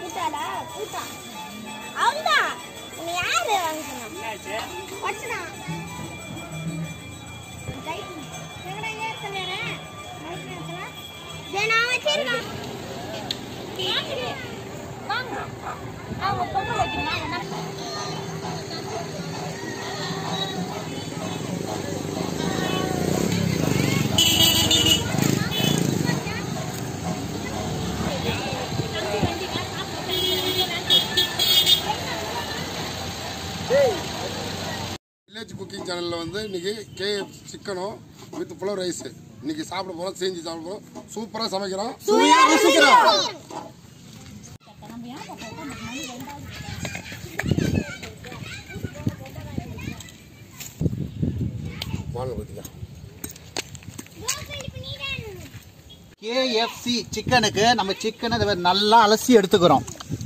கூட்டாளா கூட்டா அவன்தான் உன்னை யாரு வாங்க சொன்னா வச்சுனா எங்கடா ஏத்த நேரம் நான் வச்சிருக்கேன் வாங்க அவங்க பொங்கல் வைக்கணும் என்ன வில்லேஜ் குக்கிங் சேனலில் வந்து இன்னைக்கு கேஎஃப் சிக்கனும் வித் புலவ் ரைஸ் இன்னைக்கு சாப்பிட போகிறோம் செஞ்சு சாப்பிட போகிறோம் சூப்பராக சமைக்கிறோம் வாங்க பார்த்துக்கலாம் கேஎஃப்சி சிக்கனுக்கு நம்ம சிக்கனை இதை நல்லா அலசி எடுத்துக்கிறோம்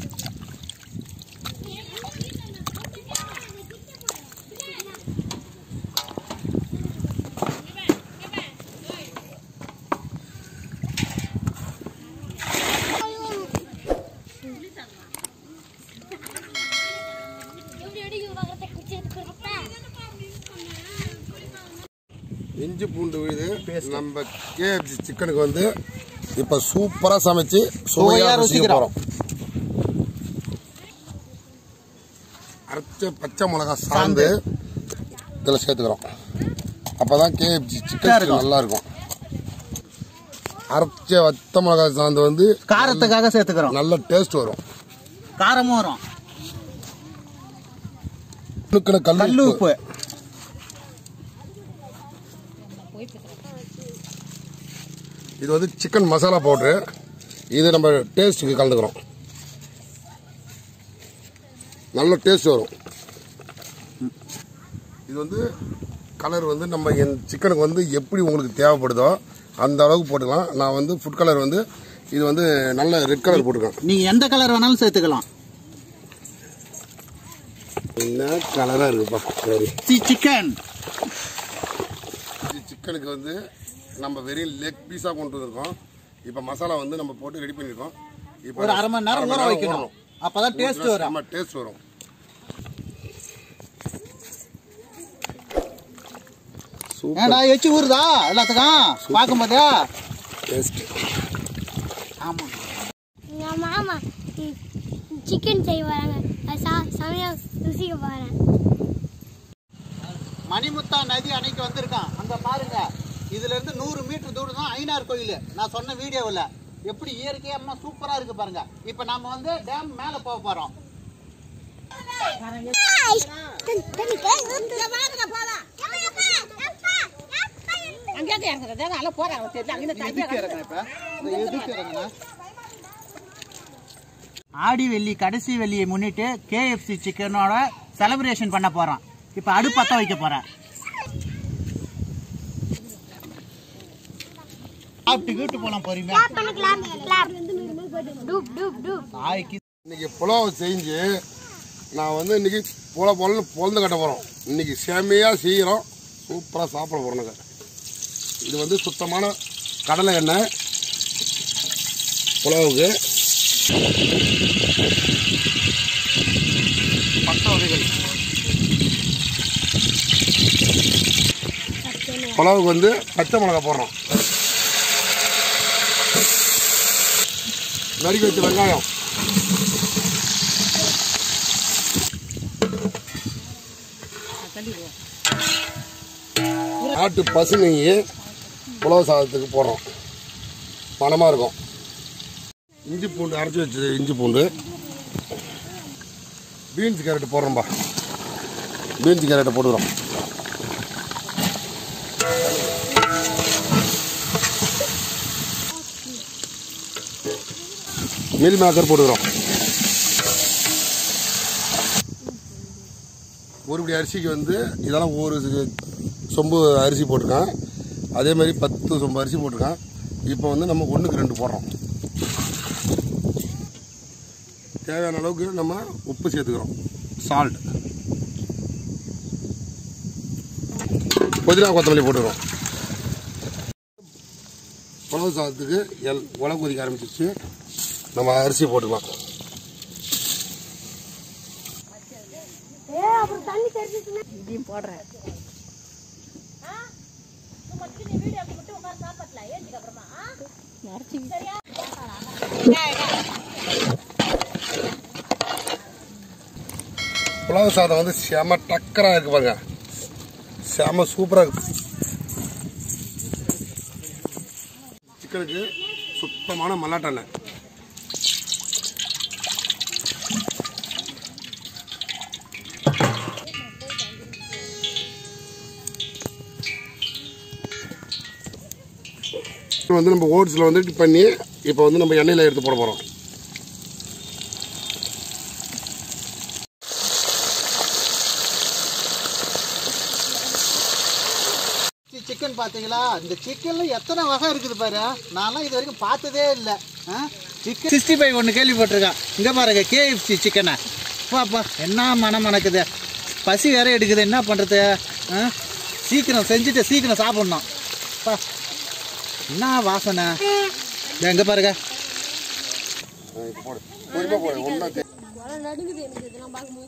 இஞ்சி பூண்டு விழுது நம்ம கேஎஃப்சி சிக்கனுக்கு வந்து இப்போ சூப்பராக சமைச்சு சுவையா சுவையாக ருசிக்க ருசிக்கிறோம். போகிறோம் அரைச்ச பச்சை மிளகா சாந்து இதில் சேர்த்துக்கிறோம் அப்போ தான் கேஎஃப்சி சிக்கன் இருக்கும். நல்லா இருக்கும் அரைச்ச வத்த மிளகா சாந்து வந்து காரத்துக்காக சேர்த்துக்கிறோம் நல்ல டேஸ்ட் வரும் காரமும் வரும் நுக்கின கல் கல் உப்பு உப்பு இது வந்து சிக்கன் மசாலா பவுட்ரு இது நம்ம டேஸ்ட்டுக்கு கலந்துக்கிறோம் நல்ல டேஸ்ட் வரும் இது வந்து கலர் வந்து நம்ம என் சிக்கனுக்கு வந்து எப்படி உங்களுக்கு தேவைப்படுதோ அந்த அளவுக்கு போட்டுக்கலாம் நான் வந்து ஃபுட் கலர் வந்து இது வந்து நல்ல ரெட் கலர் போட்டுருக்கேன் நீங்க எந்த கலர் வேணாலும் சேர்த்துக்கலாம் என்ன கலராக இருக்குப்பா சரி சி சிக்கன் இது சிக்கனுக்கு வந்து நம்ம வெறும் லெக் பீஸாக கொண்டு வந்திருக்கோம் இப்போ மசாலா வந்து நம்ம போட்டு ரெடி பண்ணியிருக்கோம் இப்போ ஒரு அரை மணி நேரம் ஊற வைக்கணும் அப்பதான் டேஸ்ட் வரும் நம்ம டேஸ்ட் வரும் ஏடா சூப்பர் எச்சி ஊறுதா எல்லாத்துக்கும் பார்க்கும்போது டேஸ்ட் ஆமா எங்கள் மாமா சிக்கன் செய்ய வராங்க அது சா சமையல் ருசிக்க போகிறேன் மணிமுத்தா நதி அணைக்கு வந்திருக்கான் அங்க பாருங்க இதுல இருந்து நூறு மீட்டர் தூரம் தான் ஐநார் கோயில் நான் சொன்ன வீடியோவில் எப்படி இயற்கையா அம்மா சூப்பரா இருக்கு பாருங்க இப்போ நாம வந்து டேம் மேல போக போறோம் அங்கேயே இறங்குறது நல்லா போறாங்க தெரிஞ்சு அங்கே எதுக்கு இறங்குன இப்ப? இந்த எதுக்கு இறங்குன? ஆடி வெள்ளி கடைசி வெள்ளியை முன்னிட்டு கேஎஃப்சி சிக்கனோட செலிப்ரேஷன் பண்ண போறோம் இப்ப அடுப்பத்த வைக்க போறேன் சாப்பிட்டு வீட்டு போலாம் பொறுமையா டூப் டூப் டூப் நாய்க்கு இன்னைக்கு புலாவ் செஞ்சு நான் வந்து இன்னைக்கு புல பொலன்னு பொழந்து கட்ட போகிறோம் இன்னைக்கு செம்மையாக செய்கிறோம் சூப்பராக சாப்பிட போகிறோங்க இது வந்து சுத்தமான கடலை எண்ணெய் புலாவுக்கு பட்ட வகைகள் புலாவுக்கு வந்து பச்சை மிளகா போடுறோம் நறுக்கி வச்ச வெங்காயம் நாட்டு பசு நெய் புலவு சாதத்துக்கு போடுறோம் மனமாக இருக்கும் இஞ்சி பூண்டு அரைச்சி வச்சது இஞ்சி பூண்டு பீன்ஸ் கேரட் போடுறோம்பா பீன்ஸ் கேரட்டை போட்டுக்கிறோம் மீல் மேக்கர் போட்டுக்கிறோம் ஒரு படி அரிசிக்கு வந்து இதெல்லாம் ஒரு சொம்பு அரிசி போட்டிருக்கேன் அதே மாதிரி பத்து சொம்பு அரிசி போட்டிருக்கேன் இப்போ வந்து நம்ம ஒன்றுக்கு ரெண்டு போடுறோம் தேவையான அளவுக்கு நம்ம உப்பு சேர்த்துக்கிறோம் சால்ட் புதினா கொத்தமல்லி போட்டுக்கிறோம் உணவு சாதத்துக்கு எல் உலக கொதிக்க ஆரம்பிச்சிச்சு நம்ம அரிசி போட்டுக்கலாம் இதையும் போடுறேன் புலாவு சாதம் வந்து செம டக்கரா இருக்கு பாருங்க செம சூப்பரா இருக்கு சிக்கனுக்கு சுத்தமான மல்லாட்டெண்ணெய் இது வந்து நம்ம ஓட்ஸில் வந்து dip பண்ணி இப்போ வந்து நம்ம எண்ணெயில் எடுத்து போட போகிறோம் சிக்கன் பார்த்தீங்களா இந்த சிக்கன்ல எத்தனை வகை இருக்குது பாரு நான்லாம் இது வரைக்கும் பார்த்ததே இல்லை சிக்கன் சிக்ஸ்டி ஃபைவ் ஒன்று கேள்விப்பட்டிருக்கேன் இங்கே பாருங்க கேஎஃப்சி சிக்கனை பாப்பா என்ன மனம் மணக்குது பசி வேற எடுக்குது என்ன பண்ணுறது சீக்கிரம் செஞ்சுட்டு சீக்கிரம் சாப்பிட்ணும் பா என்ன வாசனை எங்கே பாருங்க இப்போ போடு பொறுமையாக போடு ஒன்றா நடுங்குது எனக்கு இதெல்லாம் பார்க்கும்போது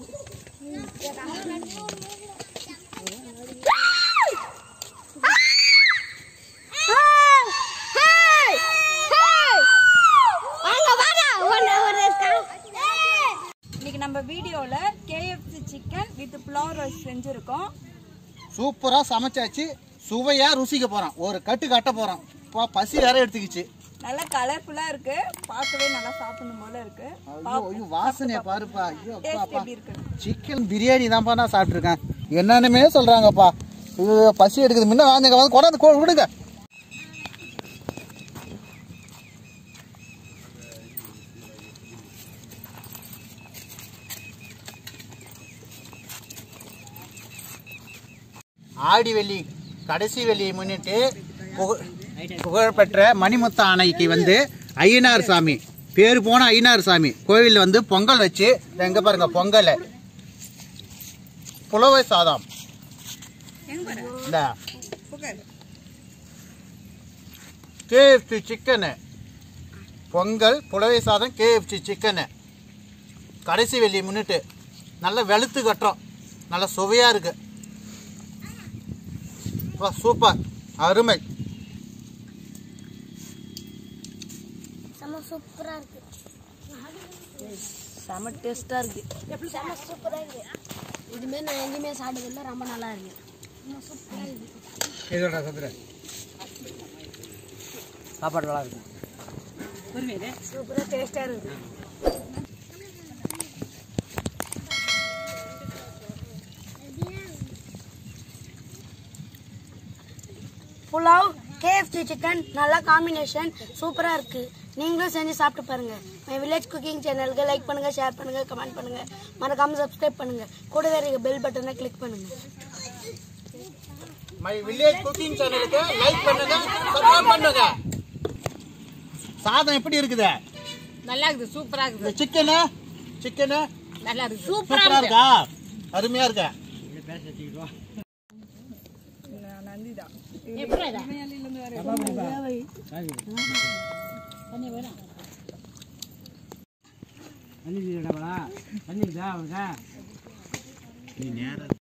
இன்னைக்கு நம்ம வீடியோவில் KFC chicken with pulao rice செஞ்சுருக்கோம் சூப்பராக சமைச்சாச்சு சுவையாக ருசிக்க போகிறோம் ஒரு கட்டு கட்ட போகிறோம் இப்போ பசி வேற எடுத்துக்கிச்சு நல்லா கலர்ஃபுல்லாக இருக்கு பார்க்கவே நல்லா சாப்பிடணும் போல இருக்கு ஐயோ ஐயோ வாசனையை பாருப்பா ஐயோ அப்பா டேஸ்ட் அப்பா எப்படி இருக்கு சிக்கன் பிரியாணி தான்ப்பா நான் சாப்பிட்ருக்கேன் என்னன்னுமே சொல்கிறாங்கப்பா இது பசி எடுக்குது முன்ன வாங்க வந்து கொண்டாந்து கொ- விடுங்க ஆடி வெள்ளி கடைசி வெள்ளியை முன்னிட்டு புக- புகழ்பெற்ற மணிமுத்த அணைக்கு வந்து ஐயனார் சாமி பேர் போன ஐயனார் சாமி கோவிலில் வந்து பொங்கல் வச்சு எங்க பாருங்க பொங்கல் புலவை சாதம் இந்த கேஎஃப்சி சிக்கனு பொங்கல் புலவை சாதம் கேஎஃப்சி சிக்கனு கடைசி வெள்ளியை முன்னிட்டு நல்லா வெளுத்து கட்டுறோம் நல்லா சுவையாக இருக்கு அப்பா, சூப்பர் அருமை செம்ம சூப்பரா இருக்கு செம டேஸ்ட்டாக இருக்கு செம்ம சூப்பரா இருக்கு இதுமாரி நான் எங்கேயுமே சாப்பிட்டதில்ல ரொம்ப நல்லா இருக்கு செம்ம சூப்பரா இருக்கு சாப்பாடு நல்லா இருக்கு சூப்பராக டேஸ்ட்டாக இருக்கு புலாவ் கேஎஃப்சி சிக்கன் நல்ல காம்பினேஷன் சூப்பராக இருக்கு நீங்களும் செஞ்சு சாப்பிட்டு பாருங்க மை வில்லேஜ் குக்கிங் சேனலுக்கு லைக் பண்ணுங்க ஷேர் பண்ணுங்க கமெண்ட் பண்ணுங்க மறக்காம சப்ஸ்கிரைப் பண்ணுங்க கூடவே இருக்க பெல் பட்டனை கிளிக் பண்ணுங்க மை வில்லேஜ் குக்கிங் சேனலுக்கு லைக் பண்ணுங்க சப்ஸ்கிரைப் பண்ணுங்க சாதம் எப்படி இருக்குது நல்லா இருக்குது சூப்பராக இருக்குது இந்த சிக்கனு சிக்கனு நல்லா இருக்குது சூப்பரா இருக்கா அருமையா இருக்கா தண்ணி தண்ணி அவனுக்கு நீ நேரம்